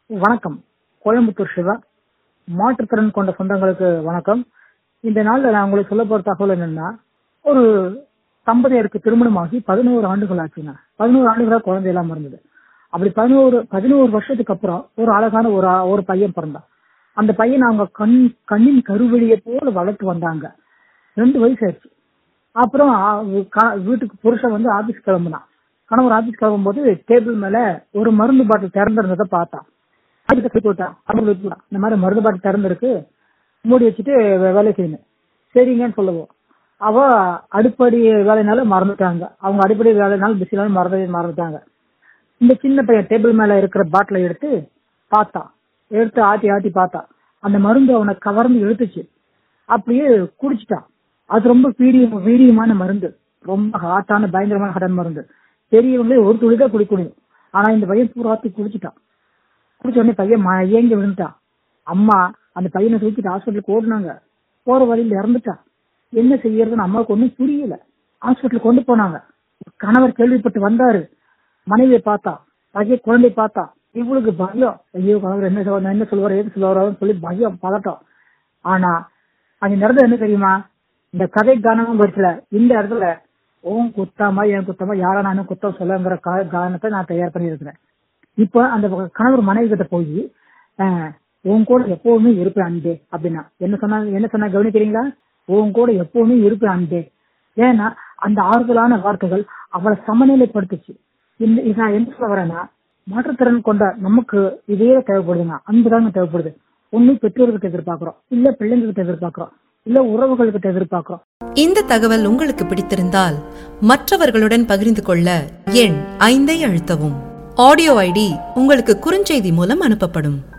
வணக்கம் கோயம்புத்தூர் சிவா மாற்றுத்திறன் கொண்ட சொந்தங்களுக்கு வணக்கம் இந்த நாள்ல நான் உங்களுக்கு சொல்ல போற தகவல் என்னன்னா ஒரு தம்பதியருக்கு திருமணமாகி பதினோரு ஆண்டுகள் ஆச்சுங்க பதினோரு ஆண்டுகளா குழந்தை இல்லாம இருந்தது அப்படி பதினோரு பதினோரு வருஷத்துக்கு அப்புறம் ஒரு அழகான ஒரு ஆ- ஒரு பையன் பிறந்தான் அந்த பையன் அவங்க கண் கண்ணின் கருவெளியை போல வளர்த்து வந்தாங்க ரெண்டு வயசு ஆயிடுச்சு அப்புறம் ஆ- க- வீட்டுக்கு புருஷன் வந்து ஆபீஸ் கிளம்புனான் கணவர் ஆபீஸ் கிளம்பும்போது டேபிள் மேல ஒரு மருந்து பாட்டில் திறந்திருந்ததை பார்த்தான் அதுக்கு கை போட்டான் அவங்க வச்சுட்டான் இந்த மாதிரி மருந்து பாட்டில் திறந்திருக்கு மூடி வச்சுட்டு வே- வேலை செய்யணும் சரிங்கன்னு சொல்லுவோம் அவ அடிப்படை வேலைனால மறந்துட்டாங்க அவங்க அடிப்படை வேலைனால பிஸினால மறந்து மறந்துட்டாங்க இந்த சின்ன பையன் டேபிள் மேல இருக்கிற பாட்டிலை எடுத்து பார்த்தான் எடுத்து ஆட்டி ஆட்டி பார்த்தான் அந்த மருந்து அவனை கவர்ந்து இழுத்துச்சு அப்படியே குடிச்சிட்டான் அது ரொம்ப வீரியம் வீரியமான மருந்து ரொம்ப ஹாட்டான பயங்கரமான ஹாட்டான மருந்து பெரியவங்களே ஒரு துளி தான் குடிக்க முடியும் ஆனா இந்த பையன் பூராத்தி குடிச்சிட்டான் குடிச்ச உடனே பையன் ம- ஏங்கி விழுந்துட்டான் அம்மா அந்த பையனை தூக்கிட்டு ஹாஸ்பிட்டலுக்கு ஓடுனாங்க போற வழியில இறந்துட்டான் என்ன செய்யறதுன்னு அம்மாவுக்கு ஒண்ணும் புரியல ஹாஸ்பிட்டலுக்கு கொண்டு போனாங்க கணவர் கேள்விப்பட்டு வந்தாரு மனைவியை பார்த்தா பையன் குழந்தை பார்த்தா இவளுக்கு பயம் ஐயோ கணவர் என்ன சொல்ல என்ன சொல்லுவாரு ஏது சொல்லுவாரு சொல்லி பயம் பதட்டம் ஆனா அங்க நடந்தது என்ன தெரியுமா இந்த கதை கானமும் வருஷல இந்த இடத்துல உன் குத்தாமா என் குத்தமா யாரா நானும் குத்தம் சொல்லுங்கிற கா- கானத்தை நான் தயார் பண்ணியிருக்கிறேன் இப்ப அந்த கணவர் மனைவி கிட்ட போய் அஹ், உன் கூட எப்பவுமே இருப்பேன் அன்பே அப்படின்னா என்ன சொன்னா என்ன சொன்னா கவனிக்கிறீங்களா உன் கூட எப்பவுமே இருப்பேன் அன்பே ஏன்னா அந்த ஆறுதலான வார்த்தைகள் அவளை சமநிலைப்படுத்துச்சு இந்த இது நான் என்ன சொல்ல வரேன்னா மாற்றுத்திறன் கொண்ட நமக்கு இதே தேவைப்படுதுங்க அன்பு தாங்க தேவைப்படுது ஒண்ணு பெற்றோர்கிட்ட எதிர்பார்க்கிறோம் இல்ல பிள்ளைங்ககிட்ட எதிர்பார்க்கிறோம் இல்ல உறவுகள்கிட்ட எதிர்பார்க்கிறோம் இந்த தகவல் உங்களுக்கு பிடித்திருந்தால் மற்றவர்களுடன் பகிர்ந்து கொள்ள எண் ஐந்தை அழுத்தவும் ஆடியோ ஐடி உங்களுக்கு குறுஞ்செய்தி மூலம் அனுப்பப்படும்